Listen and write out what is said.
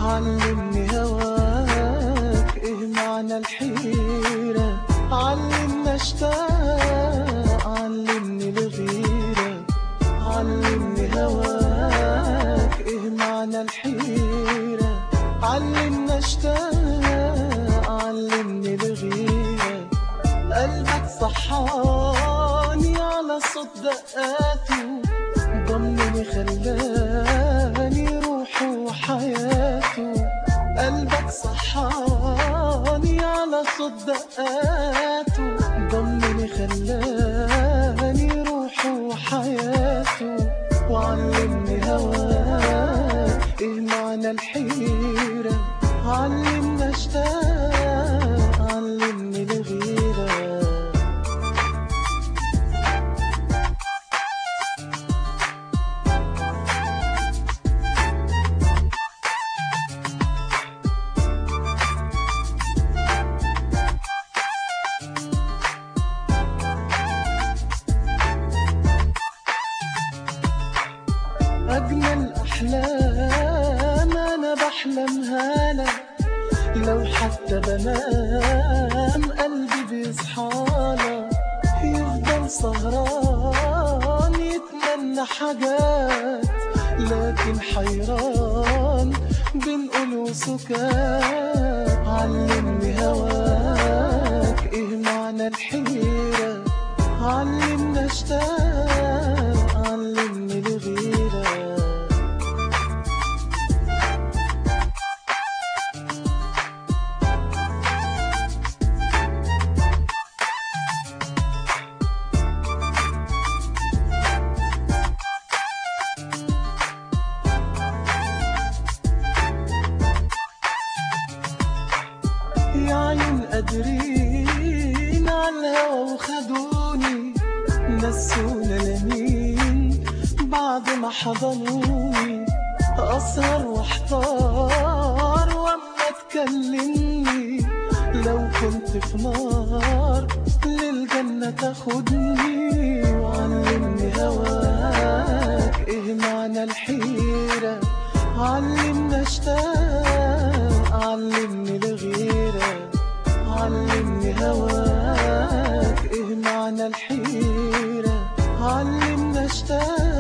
علمني هواك ايه معنى الحيرة علمنا اشتاق علمني الغيرة علمني هواك ايه معنى الحيرة علمنا اشتاق علمني الغيرة قلبك صحاني على صوت دقاته ضمني خلاني روحه وحياته قلبك صحاني على صوت دقاته ضمني خلاني روحه وحياته وعلمني هواك ايه معنى الحيرة علمنا اشتاق علمني الغيرة أجمل أحلام أنا بحلمها لك لو حتى بنام قلبي بيصحالك يفضل سهران يتمنى حاجات لكن حيران بنقول وسكات علمني هواك ايه معنى الحيرة علمنا اشتاق علمني الغيرة يا عيون قادرين على الهوا وخدوني نسونا لمين بعد ما حضنوني أسهر واحتار وأما تكلمني لو كنت في نار للجنة تاخدني وعلمني هواك ايه معنى الحيرة علمنا اشتاق علمني الغيرة علمني هواك ايه معنى الحيرة علمنا اشتاق